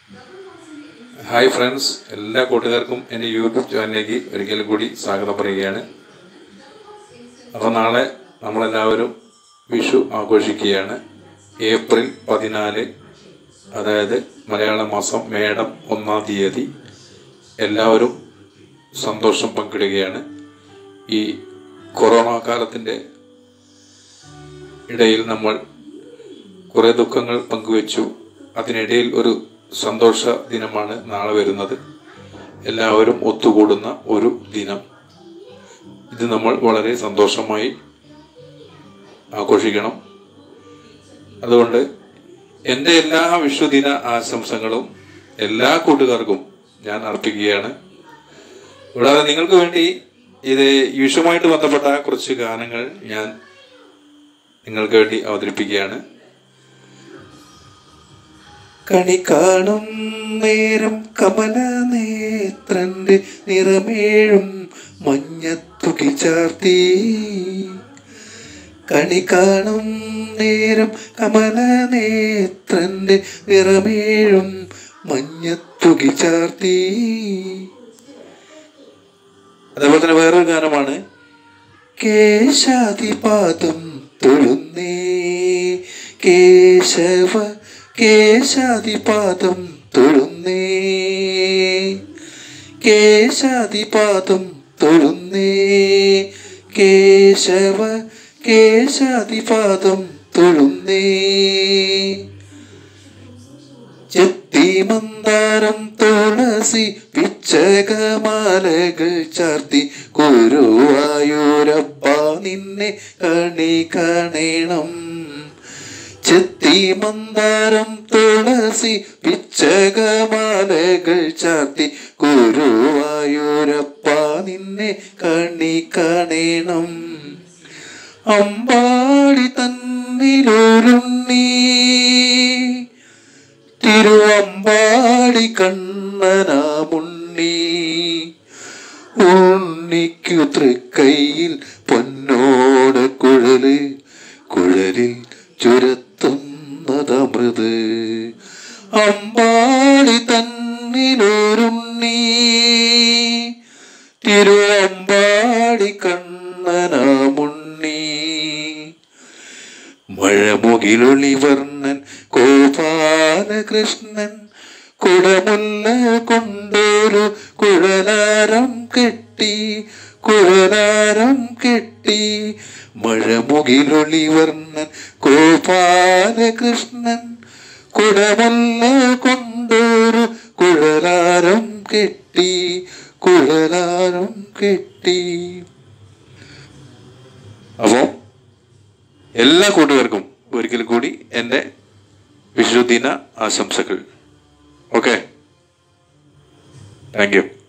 hi friends എല്ലാ കൂട്ടുകാർക്കും എൻ്റെ യൂട്യൂബ് ചാനലിലേക്ക് ഒരിക്കൽ കൂടി സ്വാഗതം പറയുകയാണ് അപ്പോൾ നാളെ നമ്മളെല്ലാവരും വിഷു ആഘോഷിക്കുകയാണ് ഏപ്രിൽ പതിനാല് അതായത് മലയാള മാസം മേടം ഒന്നാം തീയതി എല്ലാവരും സന്തോഷം പങ്കിടുകയാണ് ഈ കൊറോണ കാലത്തിൻ്റെ ഇടയിൽ നമ്മൾ കുറേ ദുഃഖങ്ങൾ പങ്കുവച്ചു അതിനിടയിൽ ഒരു സന്തോഷ ദിനമാണ് നാളെ വരുന്നത് എല്ലാവരും ഒത്തുകൂടുന്ന ഒരു ദിനം ഇത് നമ്മൾ വളരെ സന്തോഷമായി ആഘോഷിക്കണം അതുകൊണ്ട് എൻ്റെ എല്ലാ വിഷുദിന ആശംസകളും എല്ലാ കൂട്ടുകാർക്കും ഞാൻ അർപ്പിക്കുകയാണ് കൂടാതെ നിങ്ങൾക്ക് വേണ്ടി ഇത് വിഷുമായിട്ട് ബന്ധപ്പെട്ട കുറച്ച് ഗാനങ്ങൾ ഞാൻ നിങ്ങൾക്ക് വേണ്ടി അവതരിപ്പിക്കുകയാണ് കണി കാണും നേരം കമല നേത്രന്റെ നിറമേഴും മഞ്ഞത്തുകി ചാർത്തി കണി കാണും നേരം കമല നേത്രന്റെ നിറമേഴും മഞ്ഞത്തുകി ചാർത്തി അതേപോലെ തന്നെ വേറൊരു ഗാനമാണ് കേശാതിപാദം തൊഴുന്നേ കേശവ കേശാതിപാദം തൊഴുന്നേ കേശാതിപാദം തൊഴുന്നേ കേശവ കേശാതിപാദം തൊഴുന്നേ ചെത്തി മന്ദാരം തുളസി പിച്ചകമാലകൾ ചാർത്തി ഗുരുവായൂരപ്പ നിന്നെ കണി കാണണം ചെത്തി മന്ദാരം തുളസി പിച്ചകമാലകൾ ചാർത്തി ഗുരുവായൂരപ്പ നിന്നെ കണി കാണണം അമ്പാടി തന്നിലൊരുണ്ണി തിരുവമ്പാടി കണ്ണനാമുണ്ണി ഉണ്ണിക്കു തൃക്കൈയിൽ പൊന്നോട കുഴല് കുഴലിൽ ചുരത്തുന്നതമൃത് അമ്പാടി തന്നിലൊരുണ്ണി തിരുവമ്പാടി കണ്ണനാമുണ്ണി മഴമുകിലൊളിവർണ്ണൻ ഗോപാലകൃഷ്ണൻ കുടമുല്ല കൊണ്ടൊരു കുഴലാരം കെട്ടി കുഴലാരം കെട്ടി മഴമുകിലൊളിവർണ്ണൻ ഗോപാലകൃഷ്ണൻ കുടമുല്ല കൊണ്ടൊരു കുഴലാരം കെട്ടി കുഴലാരം കെട്ടി അപ്പോൾ എല്ലാ കൂട്ടുകാർക്കും ഒരിക്കൽ കൂടി എൻ്റെ വിഷുദിന ആശംസകൾ ഓക്കെ താങ്ക് യു